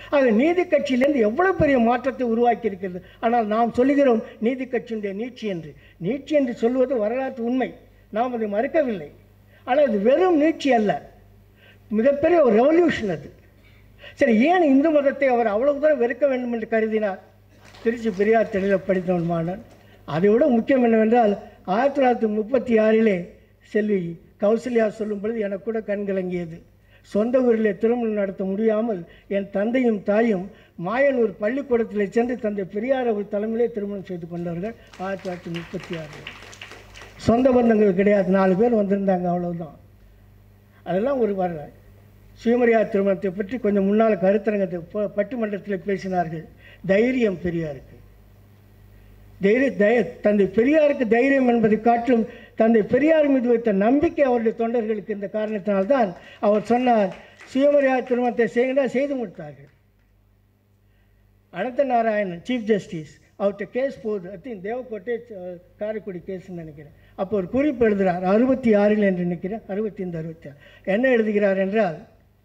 ஆக நீதி கட்சியிலேருந்து எவ்வளோ பெரிய மாற்றத்தை உருவாக்கி இருக்கிறது ஆனால் நாம் சொல்லுகிறோம் நீதி கட்சியினுடைய நீட்சி என்று நீட்சி என்று சொல்வது வரலாற்று உண்மை நாம் அதை மறுக்கவில்லை ஆனால் அது வெறும் நீட்சி அல்ல மிகப்பெரிய ஒரு ரெவல்யூஷன் அது சரி ஏன் இந்து மதத்தை அவர் அவ்வளவு தூரம் வெறுக்க வேண்டும் என்று கருதினார் திருச்சி பெரியார் தெளிவில் படித்தவன் மாணவன் அதை விட முக்கியம் என்னவென்றால் ஆயிரத்தி தொள்ளாயிரத்தி முப்பத்தி ஆறிலே செல்வி கௌசல்யா சொல்லும் பொழுது எனக்கு கூட கண் கலங்கியது சொந்த ஊரிலே திருமணம் நடத்த முடியாமல் என் தந்தையும் தாயும் மாயனூர் பள்ளிக்கூடத்தில் சென்று தந்தை பெரியார் அவர் தலைமையிலே திருமணம் செய்து கொண்டார்கள் ஆயிரத்தி தொள்ளாயிரத்தி முப்பத்தி ஆறு சொந்த பந்தங்கள் கிடையாது நாலு பேர் வந்திருந்தாங்க அவ்வளவுதான் அதெல்லாம் ஒரு வரலாறு சுயமரியாதை திருமணத்தை பற்றி கொஞ்சம் முன்னால் கருத்தரங்கத்தை ப- பட்டிமன்றத்தில் பேசினார்கள் தைரியம் பெரியாருக்கு தைரிய தை தந்தை பெரியாருக்கு தைரியம் என்பதை காட்டிலும் தந்தை பெரியார் மீது வைத்த நம்பிக்கை அவருடைய தொண்டர்களுக்கு இந்த காரணத்தினால்தான் அவர் சொன்னார் சுயமரியாதை திருமணத்தை செய்யுங்க செய்து முடித்தார்கள் அனந்த நாராயணன் சீஃப் ஜஸ்டிஸ் அவர்கிட்ட கேஸ் போகுது I think Devakottai ah, Karaikudi கேஸ்ன்னு நினைக்கிறேன் அப்போ ஒரு குறிப்பு எழுதுகிறார் அறுபத்தி ஆறில் என்று நினைக்கிறேன் அறுபத்தி ஐந்து அறுபத்தி ஆறு என்ன எழுதுகிறார் என்றால்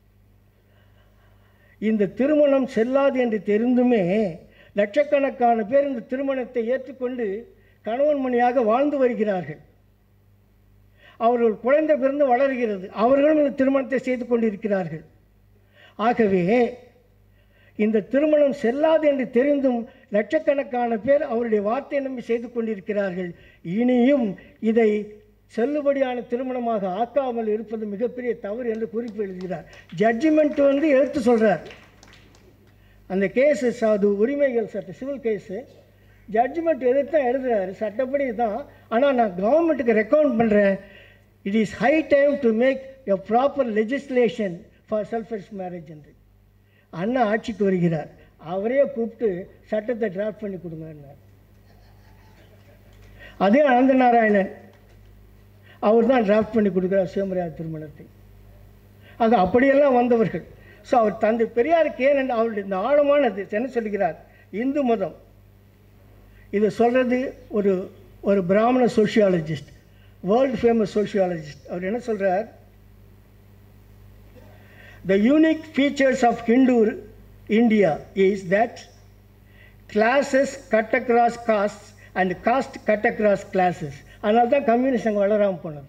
இந்த திருமணம் செல்லாது என்று தெரிந்துமே லட்சக்கணக்கான பேர் இந்த திருமணத்தை ஏற்றுக்கொண்டு கணவன் மணியாக வாழ்ந்து வருகிறார்கள் அவர்கள் குழந்தை பிறந்து வளர்கிறது அவர்களும் இந்த திருமணத்தை செய்து கொண்டிருக்கிறார்கள் ஆகவே இந்த திருமணம் செல்லாது என்று தெரிந்தும் லட்சக்கணக்கான பேர் அவருடைய வார்த்தை நம்பி செய்து கொண்டிருக்கிறார்கள் இனியும் இதை செல்லுபடியான திருமணமாக ஆக்காமல் இருப்பது மிகப்பெரிய தவறு என்று குறிப்பு எழுதுகிறார் ஜட்ஜ்மெண்ட் வந்து எடுத்து சொல்கிறார் அந்த கேஸு அது உரிமைகள் சட்ட சிவில் கேஸு ஜட்ஜ்மெண்ட் எதிர்த்து தான் எழுதுறாரு சட்டப்படி தான் ஆனால் நான் கவர்மெண்ட்டுக்கு ரெக்கமெண்ட் பண்ணுறேன் it is high time to make a proper legislation for self-respect marriage என்று அண்ணா ஆட்சிக்கு வருகிறார் அவரே கூப்பிட்டு சட்டத்தை டிராஃப்ட் பண்ணி கொடுங்கன்னார் அதே அனந்த நாராயணன் அவர் தான் டிராஃப்ட் பண்ணி கொடுக்குறார் சுயமரியாதை திருமணத்தை ஆக அப்படியெல்லாம் வந்தவர்கள் ஸோ அவர் தந்தை பெரியாருக்கு ஏன் என்று அவருடைய இந்த ஆழமானது என்ன சொல்கிறார் இந்து மதம் இதை சொல்கிறது ஒரு ஒரு பிராமண சோஷியாலஜிஸ்ட் வேர்ல்டு ஃபேமஸ் சோஷியாலஜிஸ்ட் அவர் என்ன சொல்கிறார் The unique features of Hindu India is that classes cut across castes and caste cut across classes. அதனால தான் கம்யூனிஸ்ட் அங்கே வளராமல் போனது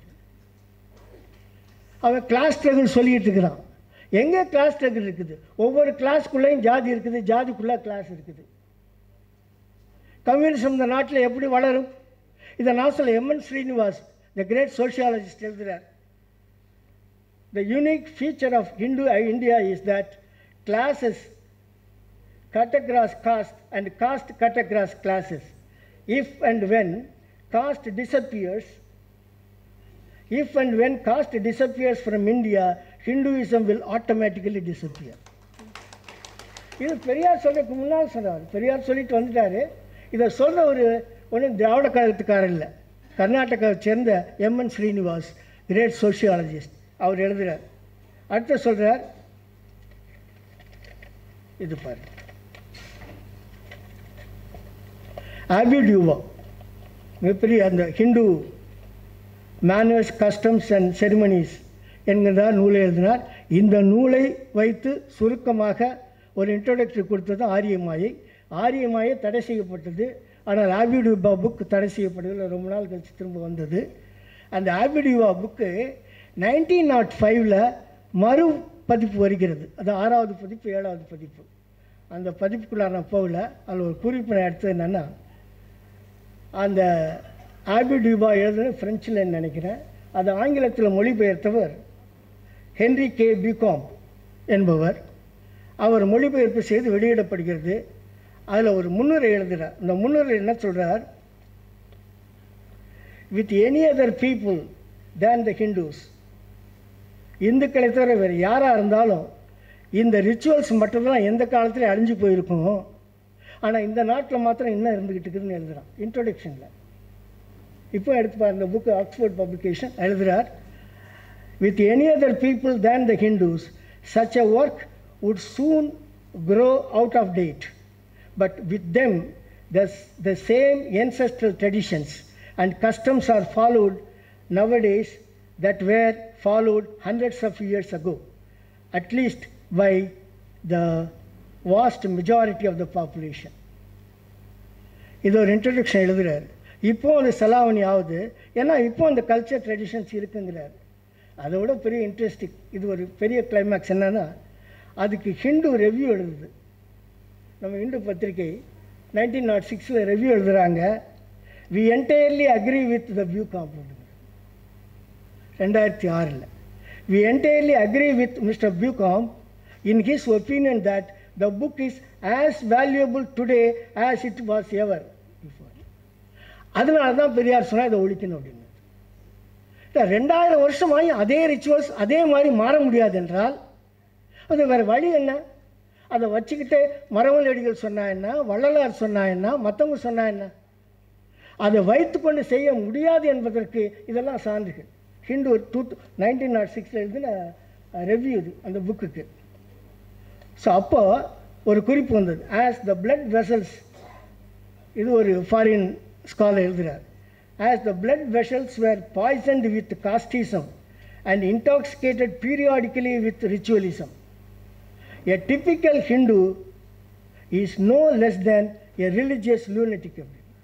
அவன் கிளாஸ் ஸ்ட்ரகிள் சொல்லிட்டு இருக்கிறான் எங்கே கிளாஸ் ஸ்ட்ரகிள் இருக்குது ஒவ்வொரு கிளாஸ்க்குள்ளேயும் ஜாதி இருக்குது ஜாதிக்குள்ளே கிளாஸ் இருக்குது கம்யூனிசம் இந்த நாட்டில் எப்படி வளரும் இதை நான் சொல்ல M N Srinivas the great sociologist எழுதுகிறார் The unique feature of Hindu India is that classes cut across caste and caste cut across classes. If and when caste disappears, if and when caste disappears from India, Hinduism will automatically disappear. இது பெரியார் சொல்றதுக்கு முன்னால் சொன்னார் பெரியார் சொல்லிட்டு வந்துட்டாரு இதை சொல்ற ஒரு ஒன்றும் திராவிட கழகத்துக்காரர் இல்லை கர்நாடகாவை சேர்ந்த எம்என் ஸ்ரீனிவாஸ் கிரேட் சோஷியாலஜிஸ்ட் அவர் எழுதுகிறார் அடுத்து சொல்றார் இது பாரு ஆபிடியூவா மிகப்பெரிய அந்த Hindu manners customs and ceremonies என்கிற நூலை எழுதினார் இந்த நூலை வைத்து சுருக்கமாக ஒரு இன்ட்ரோடக்டரி கொடுத்தது ஆரியமாயை ஆரியமாயை தடை செய்யப்பட்டது ஆனால் ஆபிடியூபா புக் தடை செய்யப்பட்டதில் ரொம்ப நாள் கழிச்சு திரும்ப வந்தது அந்த ஆபிடியூபா புக்கு நைன்டீன் நாட் ஃபைவ்ல மறு பதிப்பு வருகிறது அது ஆறாவது பதிப்பு ஏழாவது பதிப்பு அந்த பதிப்புக்குள்ள நான் போகல அதில் ஒரு குறிப்பு நான் எடுத்தது என்னென்னா அந்த ஆபிடியூபா எழுதுன ஃப்ரெஞ்சில் நினைக்கிறேன் அது ஆங்கிலத்தில் மொழிபெயர்த்தவர் ஹென்ரி கே பிகாம் என்பவர் அவர் மொழிபெயர்ப்பு செய்து வெளியிடப்படுகிறது அதில் ஒரு முன்னுரை எழுதுகிறார் இந்த முன்னுரை என்ன சொல்கிறார் with any other people than the Hindus இந்துக்களை தவிர வேறு யாராக இருந்தாலும் இந்த ரிச்சுவல்ஸ் மட்டும்தான் எந்த காலத்துலையும் அழிஞ்சு போயிருக்கும் ஆனால் இந்த நாட்டில் மாத்திரம் இன்னும் இருந்துக்கிட்டு இருக்குதுன்னு எழுதுகிறான் இன்ட்ரொடக்ஷனில் இப்போ எடுத்து பாருங்க இந்த புக்கு ஆக்ஸ்ஃபோர்ட் பப்ளிகேஷன் எழுதுகிறார் with any other people than the Hindus, such a work would soon grow out of date. But with them, the, the same ancestral traditions and customs are followed nowadays that were followed hundreds of years ago, at least by the vast majority of the population இது ஒரு introduction எழுதுறாரு இப்போ அது செலாவணி ஆகுது ஏன்னா இப்போ அந்த கல்ச்சர் ட்ரெடிஷன்ஸ் இருக்குங்கிறாரு அதை விட பெரிய இன்ட்ரெஸ்டிங் இது ஒரு பெரிய கிளைமேக்ஸ் என்னன்னா அதுக்கு ஹிந்து ரெவ்யூ எழுதுது நம்ம இந்து பத்திரிகை நைன்டீன் நாட் சிக்ஸில் ரெவ்யூ எழுதுகிறாங்க we entirely agree with the view compound ரெண்டாயிரத்தி ஆறில் we entirely agree with mister Beauchamp in his opinion that the book is as valuable today as it was ever before அதனால தான் பெரியார் சொன்னால் இதை ஒழிக்கணும் அப்படின்னு இல்லை ரெண்டாயிரம் வருஷமாகி அதே ரிச்சுவல்ஸ் அதே மாதிரி மாற முடியாது என்றால் அது வேறு வழி என்ன அதை வச்சுக்கிட்டு மரவள்ளடிகள் சொன்னா என்ன வள்ளலார் சொன்னா என்ன மற்றவங்க சொன்னா என்ன அதை வைத்துக்கொண்டு செய்ய முடியாது என்பதற்கு இதெல்லாம் சான்றுகள் ஹிந்து டூ நைன்டீன் நாட் சிக்ஸில் எழுதின ரெவ்யூ இது அந்த புக்குக்கு ஸோ அப்போ ஒரு குறிப்பு வந்தது ஆஸ் த பிளட் வெசல்ஸ் இது ஒரு ஃபாரின் ஸ்காலர் எழுதுகிறார் as the blood vessels were poisoned with casteism and intoxicated periodically with ritualism A typical Hindu is no less than a religious lunatic.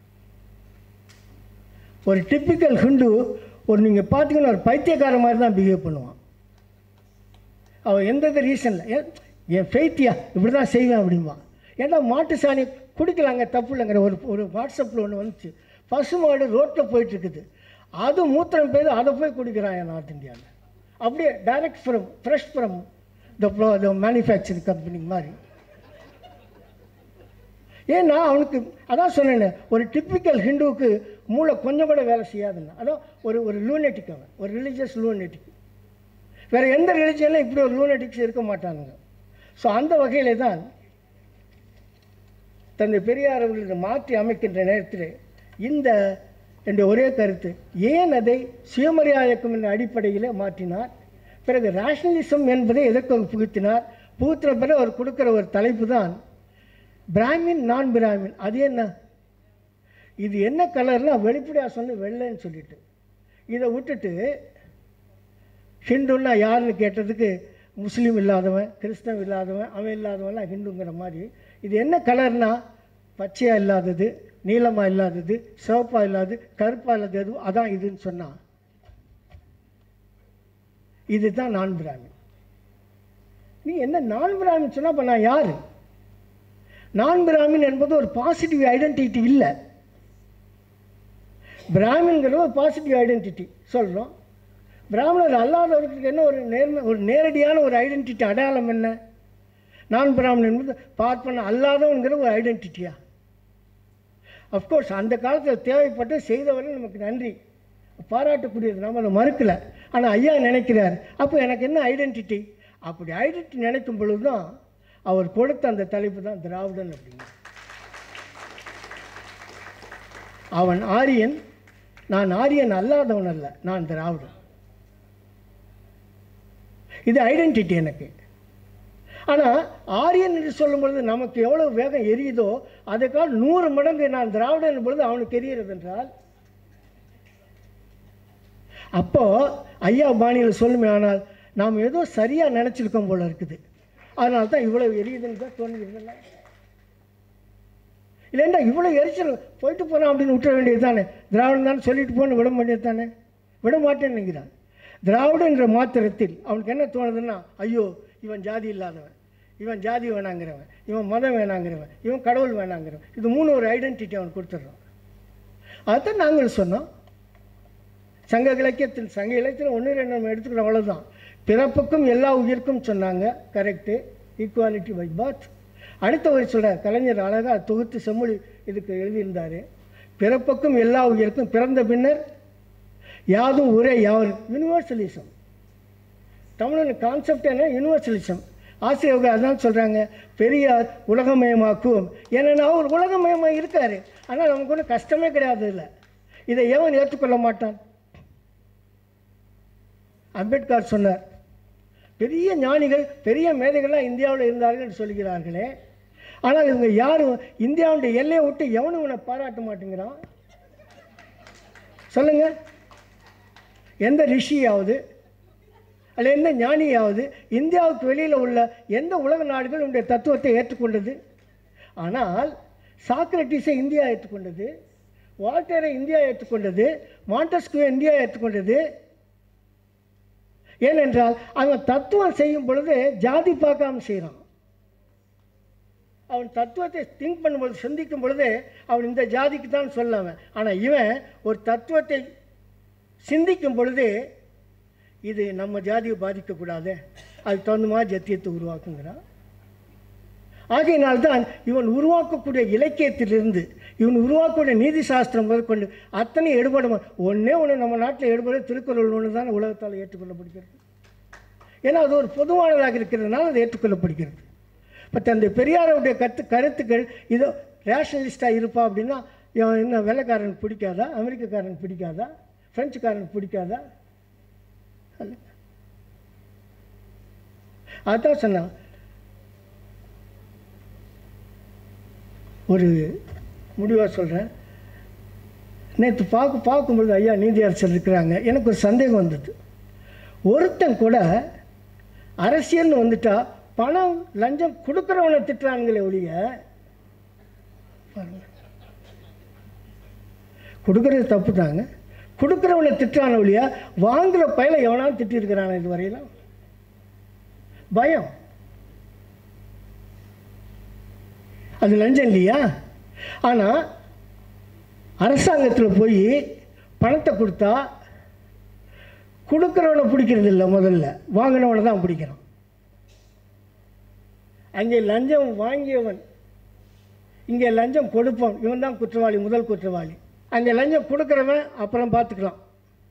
ஒரு டிப்பிக்கல் ஹிந்து ஒரு நீங்கள் பார்த்தீங்கன்னா ஒரு பைத்தியக்கார மாதிரி தான் பிஹேவ் பண்ணுவான் அவன் எந்த ரீசனில் என் ஃபெய்த்தியா இப்படி தான் செய்வேன் அப்படிம்பான் ஏன்னா மாட்டு சாணி குடிக்கலாங்க தப்பு இல்லைங்கிற ஒரு ஒரு வாட்ஸ்அப்பில் ஒன்று வந்துச்சு பசு மாடு ரோட்டில் போயிட்டுருக்குது அது மூத்திரம் பெய்து அதை போய் குடிக்கிறான் என் நார்த் இந்தியாவில் அப்படியே direct from fresh from the the manufacturing company மாதிரி ஏன்னா அவனுக்கு அதான் சொன்னேனே ஒரு டிப்பிக்கல் ஹிந்துவுக்கு மூளை கொஞ்சம் கூட வேலை செய்யாதுன்னு அதான் ஒரு ஒரு லூனெட்டிக் அவன் ஒரு ரிலீஜியஸ் லூனெட்டிக் வேறு எந்த ரிலிஜியனில் இப்படி ஒரு லூனெட்டிக்ஸ் இருக்க மாட்டானுங்க ஸோ அந்த வகையிலே தான் தந்தை பெரியார் அவர்கள் இதை மாற்றி அமைக்கின்ற நேரத்தில் இந்த என்ற ஒரே கருத்து ஏன் அதை சுயமரியாதைக்கும் என்ற அடிப்படையில் மாற்றினார் பிறகு ரேஷனலிசம் என்பதை எதற்கு அவர் புகுத்தினார் புகுத்தின பிறகு அவர் கொடுக்குற ஒரு தலைப்பு தான் பிராமின் நான் பிராமின் அது என்ன இது என்ன கலர்னா வெளிப்படையாக சொன்ன வெள்ளைன்னு சொல்லிட்டு இதை விட்டுட்டு ஹிந்துன்னா யாருன்னு கேட்டதுக்கு முஸ்லீம் இல்லாதவன் கிறிஸ்தவன் இல்லாதவன் அவன் இல்லாதவன்லாம் ஹிந்துங்கிற மாதிரி இது என்ன கலர்னா பச்சையாக இல்லாதது நீளமாக இல்லாதது சிவப்பாக இல்லாதது கருப்பாக இல்லாதது எதுவும் அதான் இதுன்னு சொன்னான் இதுதான் நான் பிராமின் நீ என்ன நான் பிராமின் சொன்னால் இப்போ நான் யார் நான் பிராமின் என்பது ஒரு பாசிட்டிவ் ஐடென்டிட்டி இல்லை பிராமின்கிறது ஒரு பாசிட்டிவ் ஐடென்டிட்டி சொல்கிறோம் பிராமணர் அல்லாதவர்களுக்கு என்ன ஒரு நேர்மை ஒரு நேரடியான ஒரு ஐடென்டிட்டி அடையாளம் என்ன நான் பிராமணன் என்பது பார்ப்பன அல்லாதவங்கிற ஒரு ஐடென்டிட்டியா அஃப்கோர்ஸ் அந்த காலத்தில் தேவைப்பட்டு செய்தவர்கள் நமக்கு நன்றி பாராட்டக்கூடியது நம்ம அதை மறுக்கலை ஆனால் ஐயா நினைக்கிறார் அப்போ எனக்கு என்ன ஐடென்டிட்டி அப்படி ஐடென்டிட்டி நினைக்கும் பொழுது தான் அவர் கொடுத்த அந்த தலைப்பு தான் திராவிடன் அப்படின்னு அவன் ஆரியன் நான் ஆரியன் அல்லாதவன் அல்ல நான் திராவிடன் இது ஐடென்டிட்டி எனக்கு ஆனால் ஆரியன் என்று சொல்லும் பொழுது நமக்கு எவ்வளோ வேகம் எரியுதோ அதுக்கால் நூறு மடங்கு நான் திராவிடன் பொழுது அவனுக்கு எரிகிறது என்றால் அப்போ ஐயா பாணியில் சொல்லுமே ஆனால் நாம் ஏதோ சரியாக நினச்சிருக்கோம் போல இருக்குது அதனால தான் இவ்வளோ எரியுதுன்னு தான் தோணுகிறதில்ல இல்லைண்டா இவ்வளோ எரிச்சல் போயிட்டு போகிறான் அப்படின்னு விட்டுற வேண்டியது தானே திராவிடம் தானே சொல்லிட்டு போன்னு விட வேண்டியது தானே விட மாட்டேன்னு நினைக்கிறான் திராவிடன்ற மாத்திரத்தில் அவனுக்கு என்ன தோணுதுன்னா ஐயோ இவன் ஜாதி இல்லாதவன் இவன் ஜாதி வேணாங்கிறவன் இவன் மதம் வேணாங்கிறவன் இவன் கடவுள் வேணாங்கிறவன் இது மூணு ஒரு ஐடென்டிட்டி அவன் கொடுத்துட்றான் அதைத்தான் நாங்கள் சொன்னோம் சங்க இலக்கியத்தில் சங்க இலக்கியத்தில் ஒன்று ரெண்டு நம்ம எடுத்துக்கிறோம் அவ்வளோதான் பிறப்புக்கும் எல்லா உயிருக்கும் சொன்னாங்க கரெக்டு ஈக்குவாலிட்டி பை பாத் அடுத்த ஒரு சொல்கிறார் கலைஞர் அழகாக தொகுத்து செம்மொழி இதுக்கு எழுதியிருந்தார் பிறப்புக்கும் எல்லா உயிருக்கும் பிறந்த பின்னர் யாதும் ஒரே யாவரும் யூனிவர்சலிசம் தமிழன் கான்செப்ட் என்ன யூனிவர்சலிசம் ஆசிரியர்கள் அதான் சொல்கிறாங்க பெரியார் உலகமயமாக்குவோம் ஏன்னா அவர் உலகமயமாக இருக்கார் ஆனால் நமக்கு ஒன்றும் கஷ்டமே கிடையாது இல்லை இதை எவன் ஏற்றுக்கொள்ள மாட்டான் அம்பேத்கர் சொன்னார் பெரிய ஞானிகள் பெரிய மேதைகள்லாம் இந்தியாவில் இருந்தார்கள் என்று சொல்கிறார்களே ஆனால் இவங்க யாரும் இந்தியாவுடைய எல்லையை விட்டு எவனும் இவனை பாராட்ட மாட்டேங்கிறான் சொல்லுங்க எந்த ரிஷியாவது அதில் எந்த ஞானியாவது இந்தியாவுக்கு வெளியில் உள்ள எந்த உலக நாடுகள் உடைய தத்துவத்தை ஏற்றுக்கொண்டது ஆனால் சாக்ரட்டிஸை இந்தியா ஏற்றுக்கொண்டது வால்டேரை இந்தியா ஏற்றுக்கொண்டது மாண்டஸ்குவை இந்தியா ஏற்றுக்கொண்டது ஏனென்றால் அவன் தத்துவம் செய்யும் பொழுது ஜாதி பார்க்காம செய்கிறான் அவன் தத்துவத்தை திங்க் பண்ணும்பொழுது சிந்திக்கும் பொழுது அவன் இந்த ஜாதிக்கு தான் சொல்லவன் ஆனால் இவன் ஒரு தத்துவத்தை சிந்திக்கும் பொழுது இது நம்ம ஜாதியை பாதிக்கக்கூடாது அதுக்கு தகுந்த மாதிரி ஜத்தியத்தை உருவாக்குங்கிறான் ஆகையினால்தான் இவன் உருவாக்கக்கூடிய இலக்கியத்திலிருந்து இவன் உருவாக்கக்கூடிய நீதி சாஸ்திரம் முதற்கொண்டு அத்தனை எடுபடும் ஒன்றே ஒன்று நம்ம நாட்டில் எடுபட திருக்குறள் ஒன்று தான் உலகத்தால் ஏற்றுக்கொள்ளப்படுகிறது ஏன்னா அது ஒரு பொதுவானதாக இருக்கிறதுனால அது ஏற்றுக்கொள்ளப்படுகிறது இப்போ தந்தை பெரியாருடைய கருத்து கருத்துக்கள் இதோ ரேஷனலிஸ்டாக இருப்பா அப்படின்னா இவன் என்ன வெள்ளைக்காரனுக்கு பிடிக்காதா அமெரிக்கக்காரனுக்கு பிடிக்காதா ஃப்ரெஞ்சுக்காரனுக்கு பிடிக்காதா அல்ல. அதான் சொன்னான் ஒரு முடிவாக சொல்கிறேன் நேற்று பார்க்க பார்க்கும்பொழுது ஐயா நீதியரசர் இருக்கிறாங்க எனக்கு ஒரு சந்தேகம் வந்தது ஒருத்தன் கூட அரசியல்னு வந்துட்டா பணம் லஞ்சம் கொடுக்குறவனை திட்டுறானுங்களே ஒழிய பாருங்க. கொடுக்கறது தப்பு தாங்க கொடுக்குறவனை திட்டுறான ஒழிய வாங்குற பயில எவனாலும் திட்டிருக்கிறான இது வரையிலும் பயம் அது லஞ்சம் இல்லையா ஆனால் அரசாங்கத்தில் போய் பணத்தை கொடுத்தா கொடுக்குறவனை பிடிக்கிறது இல்லை முதல்ல வாங்கினவனை தான் பிடிக்கிறான் அங்கே லஞ்சம் வாங்கியவன் இங்கே லஞ்சம் கொடுப்பவன் இவன் தான் குற்றவாளி முதல் குற்றவாளி அங்கே லஞ்சம் கொடுக்குறவன் அப்புறம் பார்த்துக்கலாம்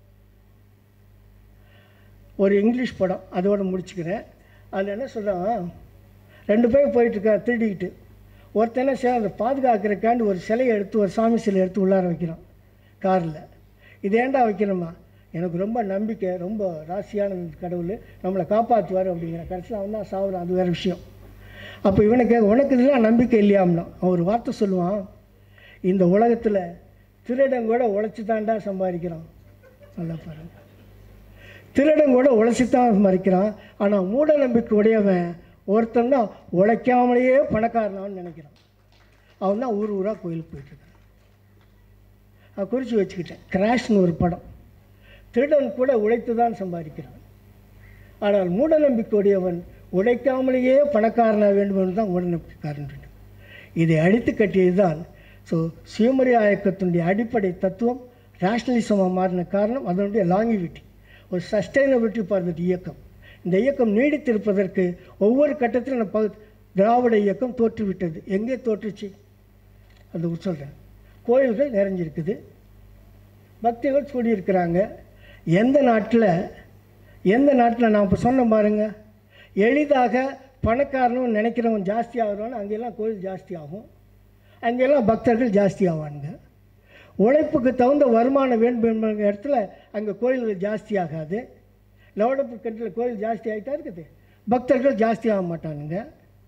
ஒரு இங்கிலீஷ் படம் அதோட முடிச்சுக்கிறேன் அதில் என்ன சொல்கிறான் ரெண்டு பேர் போயிட்டுருக்கா திருடிக்கிட்டு ஒருத்தன் என்ன செய்ய அதை பாதுகாக்கிறக்காண்டு ஒரு சிலையை எடுத்து ஒரு சாமி சிலை எடுத்து உள்ளார வைக்கிறான் காரில் இது ஏன்டா வைக்கணுமா எனக்கு ரொம்ப நம்பிக்கை ரொம்ப ராசியான கடவுள் நம்மளை காப்பாற்றுவார் அப்படிங்கிற கடைசியில் அவன் தான் சாவுறான் அது வேறு விஷயம் அப்போ இவனுக்கு உனக்கு இதெல்லாம் நம்பிக்கை இல்லையாம்னா அவன் ஒரு வார்த்தை சொல்லுவான் இந்த உலகத்தில் திருடன் கூட உழைச்சி தாண்டா சம்பாதிக்கிறான் நல்லா பாருங்க திருடன் கூட உழைச்சி தான் சம்பாதிக்கிறான் ஆனால் மூட நம்பிக்கை உடையவன் ஒருத்தன் தான் உழைக்காமலேயே பணக்காரனான்னு நினைக்கிறான் அவன் தான் ஊர் ஊராக கோயிலுக்கு போயிட்டுருக்கான் நான் குறித்து வச்சுக்கிட்டேன் கிராஷ்னு ஒரு படம் திருடன் கூட உழைத்து தான் சம்பாதிக்கிறான் ஆனால் மூடநம்பிக்கையுடையவன் உழைக்காமலேயே பணக்காரனாக வேண்டும் என்று தான் மூடநம்பிக்கைக்காரன் இதை அடித்து கட்டியது தான் ஸோ சுயமரியா இயக்கத்தினுடைய அடிப்படை தத்துவம் ரேஷனலிசமாக மாறின காரணம் அதனுடைய லாங்கிவிட்டி ஒரு சஸ்டைனபிலிட்டி ஃபார் தட் இயக்கம் இந்த இயக்கம் நீடித்திருப்பதற்கு ஒவ்வொரு கட்டத்திலும் நம்ம பகு- திராவிட இயக்கம் தோற்றுவிட்டது எங்கே தோற்றுச்சு அது சொல்கிறேன் கோயில்கள் நிறைஞ்சிருக்குது பக்திகள் கூடியிருக்கிறாங்க எந்த நாட்டில் எந்த நாட்டில் நான் இப்போ சொன்ன பாருங்க எளிதாக பணக்காரனும் நினைக்கிறவன் ஜாஸ்தி ஆகிறவன் அங்கெல்லாம் கோயில் ஜாஸ்தி ஆகும் அங்கெல்லாம் பக்தர்கள் ஜாஸ்தி ஆவானுங்க உழைப்புக்கு தகுந்த வருமானம் வேண்டும் என்ற இடத்துல அங்கே கோயில்கள் ஜாஸ்தி ஆகாது லவடப்பு கட்டில் கோயில் ஜாஸ்தி ஆகிட்டா இருக்குது பக்தர்கள் ஜாஸ்தி ஆக மாட்டானுங்க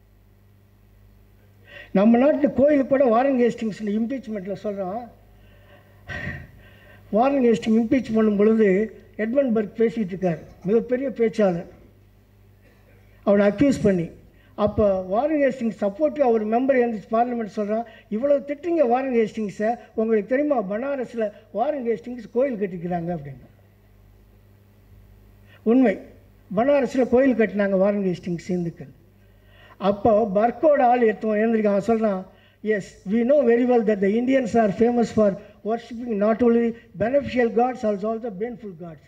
நம்ம நாட்டில் கோயில் கூட வாரன் ஹேஸ்டிங்ஸில் இம்பீச்மெண்ட்டில் சொல்கிறோம் வாரன் ஹேஸ்டிங் இம்பீச் பண்ணும் பொழுது எட்மண்ட் பர்க் பேசிகிட்டு இருக்கார் மிகப்பெரிய பேச்சாளர் அவனை அக்யூஸ் பண்ணி அப்போ வாரன் ஹேஸ்டிங் சப்போர்ட்டிவ் ஒரு மெம்பர் இருந்துச்சு பார்லிமெண்ட் சொல்கிறான் இவ்வளோ திட்டுங்க வாரன் ஹேஸ்டிங்ஸை உங்களுக்கு தெரியுமா பனாரஸில் வாரன் ஹேஸ்டிங்ஸ் கோயில் கட்டிக்கிறாங்க அப்படின்னு உண்மை பனாரஸில் கோயில் கட்டினாங்க வாரன் ஹேஸ்டிங்ஸ் இந்துக்கள் அப்போ பர்க்கோட ஆள் எடுத்தவன் எழுந்திருக்கான் அவன் சொல்கிறான் yes we know very well that the Indians are famous for worshipping not only beneficial gods also also painful gods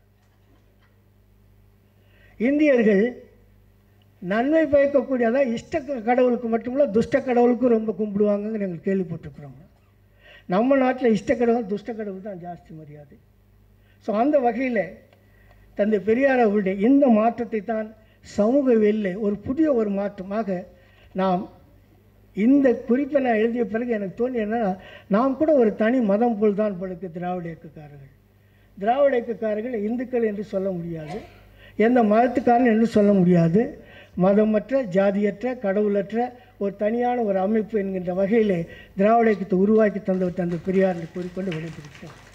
இந்தியர்கள் நன்மை பயக்கக்கூடிய அதான் இஷ்ட கடவுளுக்கு மட்டுமில்ல துஷ்ட கடவுளுக்கும் ரொம்ப கும்பிடுவாங்கன்னு நாங்கள் கேள்விப்பட்டிருக்கிறோம் நம்ம நாட்டில் இஷ்ட கடவுள் துஷ்ட கடவுள் தான் ஜாஸ்தி மரியாதை ஸோ அந்த வகையில் தந்தை பெரியார் அவருடைய இந்த மாற்றத்தை தான் சமூக வெளில ஒரு புதிய ஒரு மாற்றமாக நாம் இந்த குறிப்பை நான் எழுதிய பிறகு எனக்கு தோணி என்னன்னா நாம் கூட ஒரு தனி மதம் போல் தான் படுக்க திராவிட இயக்கக்காரர்கள் திராவிட இயக்கக்காரர்கள் இந்துக்கள் என்று சொல்ல முடியாது எந்த மதத்துக்காரன் என்று சொல்ல முடியாது மதமற்ற ஜாதியற்ற கடவுளற்ற ஒரு தனியான ஒரு அமைப்பு என்கின்ற வகையிலே திராவிட இயக்கத்தை உருவாக்கி தந்தவர் தந்தை பெரியார் என்று கூறிக்கொண்டு விடைபெறுகிறேன்